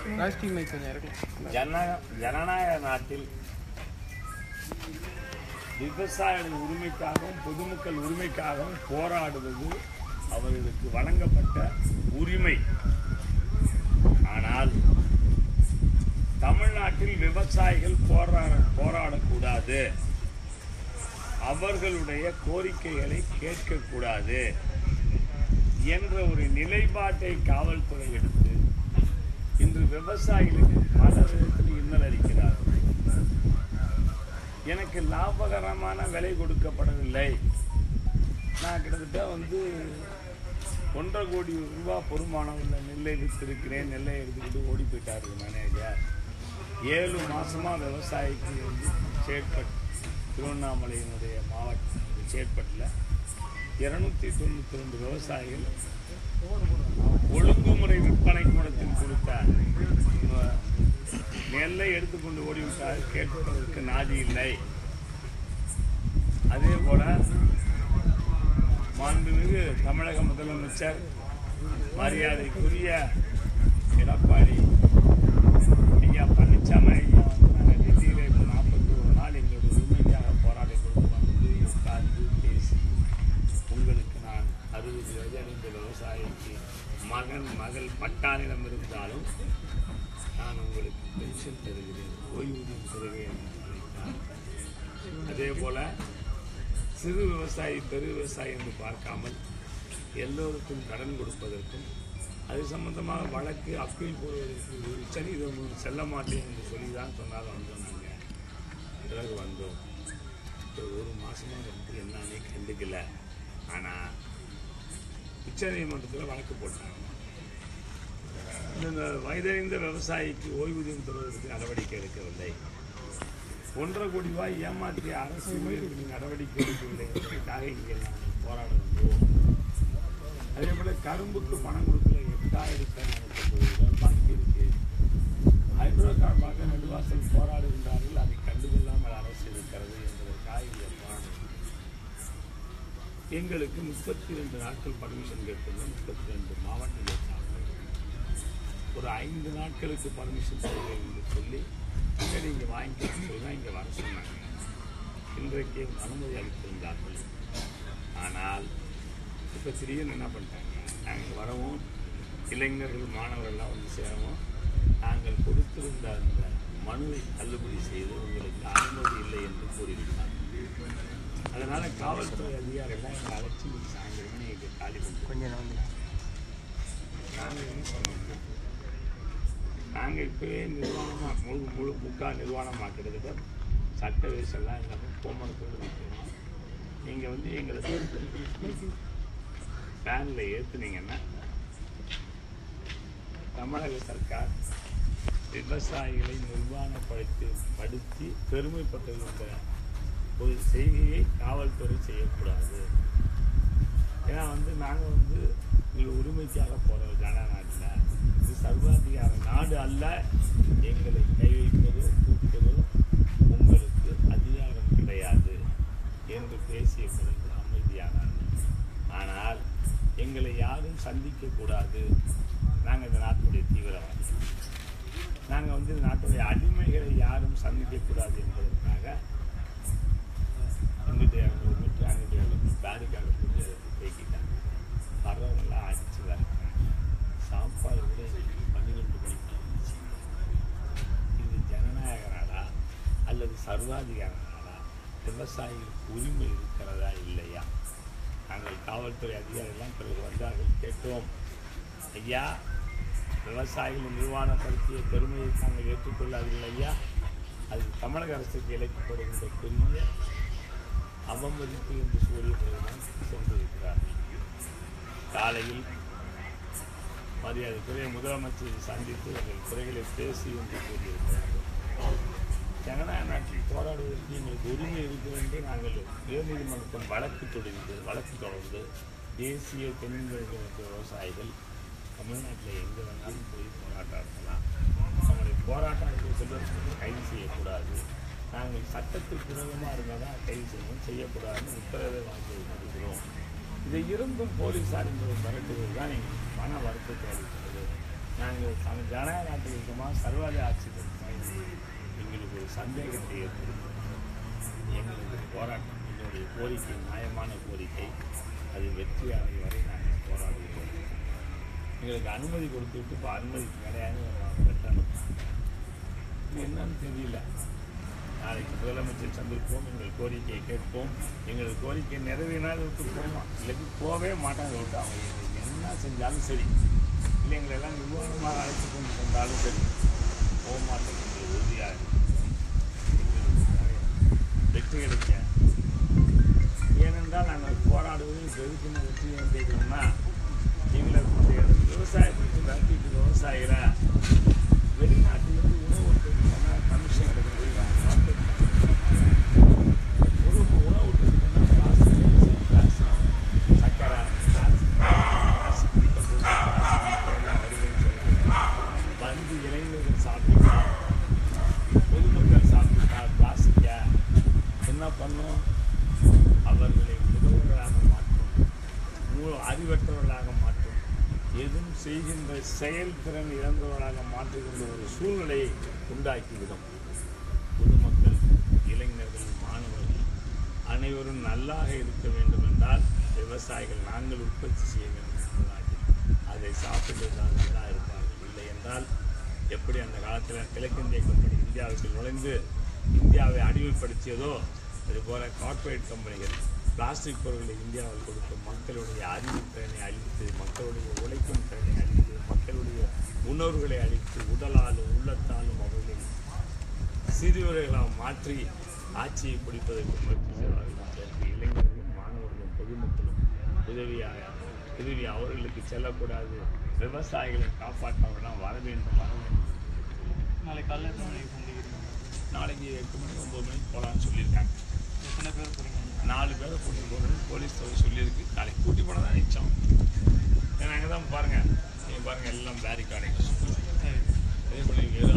ராஷ்டிரி mic கொஞ்சம் இறக்கலாம் ஜன ஜனநாயக நாட்டில் விவசாயிகளின் உரிமைக்காகவும் பொதுமக்கள் உரிமைக்காகவும் போராடுவது அவர்களுக்கு வழங்கப்பட்ட உரிமை ஆனால் தமிழ்நாட்டில் விவசாயிகள் போராட போராடக்கூடாது அவர்களுடைய கோரிக்கைகளை கேட்கக்கூடாது என்ற ஒரு நிலைப்பாட்டை காவல்துறை எடுத்து இன்று விவசாயிகளுக்கு பல விதத்தில் இன்னல் அளிக்கிறார் எனக்கு லாபகரமான விலை கொடுக்கப்படவில்லை நான் கிட்டத்தட்ட வந்து ஒன்றரை கோடி ரூபாய் பொறுமானம் உள்ள நெல்லை வித்திருக்கிறேன் நெல்லை எடுத்துக்கிட்டு ஓடி போயிட்டாரு மேனேஜர் ஏழு மாசமா விவசாயிக்கு வந்து சேட்பட் திருவண்ணாமலையினுடைய மாவட்டம் சேட்பட்டில் இருநூத்தி தொண்ணூத்தி ரெண்டு விவசாயிகள் ஒழுங்குமுறை விற்பனை கூடத்தில் கொடுத்த அஹ், நெல்லை எடுத்துக்கொண்டு ஓடிவிட்டார் கேட்பதற்கு நாதி இல்லை அதே போல மாண்புமிகு தமிழக முதலமைச்சர் மரியாதைக்குரிய எடப்பாடி ஐயா பழனிசாமி ஐயா வந்து நாங்கள் டெல்லியில் இப்போ நாற்பத்தி ஒரு நாள் எங்களுடைய உரிமைக்காக போராடி கொண்டு வந்து உட்கார்ந்து பேசி உங்களுக்கு நான் அறுபது வயது அடைந்த விவசாயிக்கு மகன் மகள் பட்டானிடம் இருந்தாலும் நான் உங்களுக்கு பென்ஷன் தருகிறேன் ஓய்வூதியம் தருவேன் என்று சொல்லிட்டார். அதே போல சிறு விவசாயி பெரு விவசாயி என்று பார்க்காமல் எல்லோருக்கும் கடன் கொடுப்பதற்கும் அது சம்பந்தமாக வழக்கு அப்பீல் போடுவதற்கு உச்சநீதிமன்றம் செல்ல மாட்டேன் என்று சொல்லி தான் சொன்னாங்க வந்தோம் நாங்கள் பிறகு வந்தோம் ஒரு ஒரு மாசமா வந்து என்னன்னே கண்டுக்கல ஆனால் உச்சநீதிமன்றத்தில் வழக்கு போட்டாங்க இந்த வயதறிந்த விவசாயிக்கு ஓய்வூதியம் தருவதற்கு நடவடிக்கை எடுக்கவில்லை ஒன்றரை கோடி ரூபாய் ஏமாற்றிய அரசு உயர்வு நடவடிக்கை எடுக்கவில்லை என்பதற்காக இங்கே நாங்கள் போராட வந்தோம் அதே போல கரும்புக்கு பணம் கொடுக்கல எட்டாயிரத்தி நானூற்றி ரூபாய் பாக்கி இருக்கு ஹைட்ரோ கார்பாக நடுவாசல் போராடுகின்றார்கள் அதை கண்டுகொள்ளாமல் அரசு இருக்கிறது என்பதற்காக இங்கே போராடுகிறோம் எங்களுக்கு முப்பத்தி ரெண்டு நாட்கள் பர்மிஷன் கேட்டுள்ளோம் முப்பத்தி ரெண்டு மாவட்ட ஒரு ஐந்து நாட்களுக்கு பர்மிஷன் தருவேன் என்று சொல்லி இங்கே நீங்கள் வாங்கிக்கணும்னு சொல்லி தான் இங்கே வர சொன்னாங்க இன்றைக்கு அனுமதி அளித்திருந்தார்கள் ஆனால் இப்போ திடீர்னு என்ன பண்ணிட்டாங்க நாங்கள் வரவும் இளைஞர்கள் மாணவர்கள்லாம் வந்து சேரவும் நாங்கள் கொடுத்திருந்த அந்த மனுவை தள்ளுபடி செய்து உங்களுக்கு அனுமதி இல்லை என்று கூறிவிட்டாங்க அதனால காவல்துறை அதிகாரிகள்லாம் எங்களை அழைச்சி இன்னைக்கு சாயந்தரமே எங்க காலி பண்ணி கொஞ்சம் வந்து நாங்கள் என்ன சொன்னோம் நாங்கள் இப்போவே நிர்வாணமாக முழு முழு முக்கால் நிர்வாணமாக கிட்டத்தட்ட சட்ட வயசெல்லாம் இல்லாமல் கோமரத்தோடு நிற்கிறோம் நீங்கள் வந்து எங்களை வேனில் ஏற்றுனீங்கன்னா தமிழக சர்க்கார் விவசாயிகளை நிர்வாணப்படுத்தி படுத்தி பெருமைப்பட்டிருந்த ஒரு செய்தியை காவல்துறை செய்யக்கூடாது ஏன்னா வந்து நாங்கள் வந்து எங்கள் உரிமைக்காக போகிறோம் ஜனநாட்டில் இது சர்வாதிகார நாடு அல்ல எங்களை கை வைப்பதோ தூக்குவதோ உங்களுக்கு அதிகாரம் கிடையாது என்று பேசிய பிறகு அமைதியானார் ஆனால் எங்களை யாரும் சந்திக்கக்கூடாது நாங்கள் இந்த நாட்டுடைய தீவிரவாதி நாங்கள் வந்து இந்த நாட்டுடைய அடிமைகளை யாரும் சந்திக்கக்கூடாது என்பதற்காக இங்கிட்டு இரநூறு மீட்டர் அங்கிட்டு இரநூறு பேரிக்கார்டு போட்டு தேக்கிட்டாங்க வர்றவங்களாம் அடிச்சு வரட்டாங்க சாப்பாடு கூட இன்னைக்கு பன்னிரெண்டு மணிக்கு இருந்துச்சு இது ஜனநாயக நாடா அல்லது சர்வாதிகார நாடா விவசாயிகளுக்கு உரிமை இருக்கிறதா இல்லையா நாங்கள் காவல்துறை அதிகாரிகள்லாம் பிறகு வந்தார்கள் கேட்டோம் ஐயா விவசாயிகள் நிர்வாணப்படுத்திய பெருமையை நாங்கள் ஏற்றுக்கொள்ளாதீர்கள் ஐயா அது தமிழக அரசுக்கு இழைக்கப்படுகின்ற பெரிய அவமதிப்பு என்று கூறிய பிறகுதான் சென்றிருக்கிறார் காலையில் மரியாதைக்குரிய முதலமைச்சரை சந்தித்து எங்கள் குறைகளை பேசி என்று கூறியிருக்கிறார்கள் ஜனநாயக நாட்டில் போராடுவதற்கு எங்களுக்கு உரிமை இருக்கிறது என்று நாங்கள் உயர்நீதிமன்றத்தில் வழக்கு தொடர்ந்து வழக்கு தொடர்ந்து தேசிய தென்கிழக்கு விவசாயிகள் தமிழ்நாட்டில் எங்கே வேணாலும் போய் போராட்டம் நடத்தலாம் நம்முடைய போராட்டத்தில் செல்வதற்கு கைது செய்யக்கூடாது நாங்கள் சட்டத்துக்கு விரோதமாக இருந்தால் தான் கைது செய்யணும் செய்யக்கூடாதுன்னு உத்தரவை வாங்கி இருக்கிறோம் இதை இருந்தும் போலீஸார் என்பதை மிரட்டுவது தான் எங்களுக்கு மன வருத்தத்தை அளிக்கிறது நாங்கள் சம ஜனநாயக நாட்டில் இருக்கோமா சர்வாதி ஆட்சி இருக்குமா இது எங்களுக்கு ஒரு சந்தேகத்தை ஏற்படுத்தும் எங்களுக்கு போராட்டம் எங்களுடைய கோரிக்கை நியாயமான கோரிக்கை அது வெற்றி அடை வரை நாங்கள் போராடுகிறோம் எங்களுக்கு அனுமதி கொடுத்துட்டு இப்போ அனுமதி கிடையாது கட்டணும் இது என்னன்னு தெரியல நாளைக்கு முதலமைச்சர் சந்திப்போம் எங்கள் கோரிக்கையை கேட்போம் எங்கள் கோரிக்கை நிறைவேறினால் விட்டு போவோம் இல்லாட்டி போகவே மாட்டாங்க விட்டு அவங்க எங்களுக்கு என்ன செஞ்சாலும் சரி இல்லை எங்களை எல்லாம் நிர்வாகமாக அழைத்து கொண்டு சென்றாலும் சரி போக மாட்டோம் எங்களுக்கு உறுதியாக வெற்றி கிடைக்க ஏனென்றால் நாங்கள் போராடுவது எதுக்குன்னு வெற்றி ஏன் கேட்கணும்னா எங்களை விவசாயத்துக்கு விரட்டிட்டு விவசாயிகளை வெளிநாட்டிலிருந்து உணவு உற்பத்தி பண்ண கமிஷன் எடுக்கிறது உணவு உணவு உற்பத்தி பண்ண காசு காசு சக்கரை காசு காசு குடிக்கிறது, காசு எல்லாம் வருதுன்னு சொல்றாங்க. வந்து இளைஞர்கள் சாப்பிட்டா பொதுமக்கள் சாப்பிட்டா பிளாஸ்டிக்க என்ன பண்ணும் அவர்களை உதவுகளாக மாற்றும் மூ- அறிவற்றவர்களாக மாற்றும் எதுவும் செய்கின்ற செயல்திறன் இழந்தவர்களாக மாற்றுகின்ற ஒரு சூழ்நிலையை உண்டாக்கிவிடும் பொதுமக்கள் இளைஞர்கள் மாணவர்கள் அனைவரும் நல்லாக இருக்க வேண்டும் என்றால் விவசாயிகள் நாங்கள் உற்பத்தி செய்ய வேண்டும் தமிழ்நாட்டில் அதை சாப்பிட்டுதான் நல்லா இருப்பார்கள் இல்லை என்றால் எப்படி அந்த காலத்தில் கிழக்கிந்திய கம்பெனி இந்தியாவுக்கு நுழைந்து இந்தியாவை அடிமைப்படுத்தியதோ அதுபோல கார்ப்பரேட் கம்பெனிகள் பிளாஸ்டிக் பொருட்களை இந்தியாவில் கொடுத்து மக்களுடைய அறிவு திறனை அழித்து மக்களுடைய உழைக்கும் திறனை அழித்து மக்களுடைய உணர்வுகளை அழித்து உடலாலும் உள்ளத்தாலும் அவர்களை சிறுவர்களாக மாற்றி ஆட்சியை பிடிப்பதற்கு முயற்சி செய்வார்கள் அதற்கு இளைஞர்களும் மாணவர்களும் பொதுமக்களும் உதவியாக உதவி அவர்களுக்கு செல்லக்கூடாது விவசாயிகளை காப்பாற்றவர்களாம் வர வேண்டும் வர வேண்டும் நாளைக்கு காலையில் எத்தனை மணிக்கு சந்திக்கிறீங்க நாளைக்கு எட்டு மணி ஒம்பது மணிக்கு போகலான்னு சொல்லியிருக்காங்க எத்தனை பேர் போகிறீங்க நாலு பேரை கூட்டி போகணும்னு போலீஸ் தொகை சொல்லியிருக்கு நாளைக்கு கூட்டி போன தான் நிச்சயம் ஏன்னா அங்கே தான் பாருங்கள் நீங்கள் பாருங்கள் எல்லாம் பேரிகார்டு சரி அதே போல் வெறும்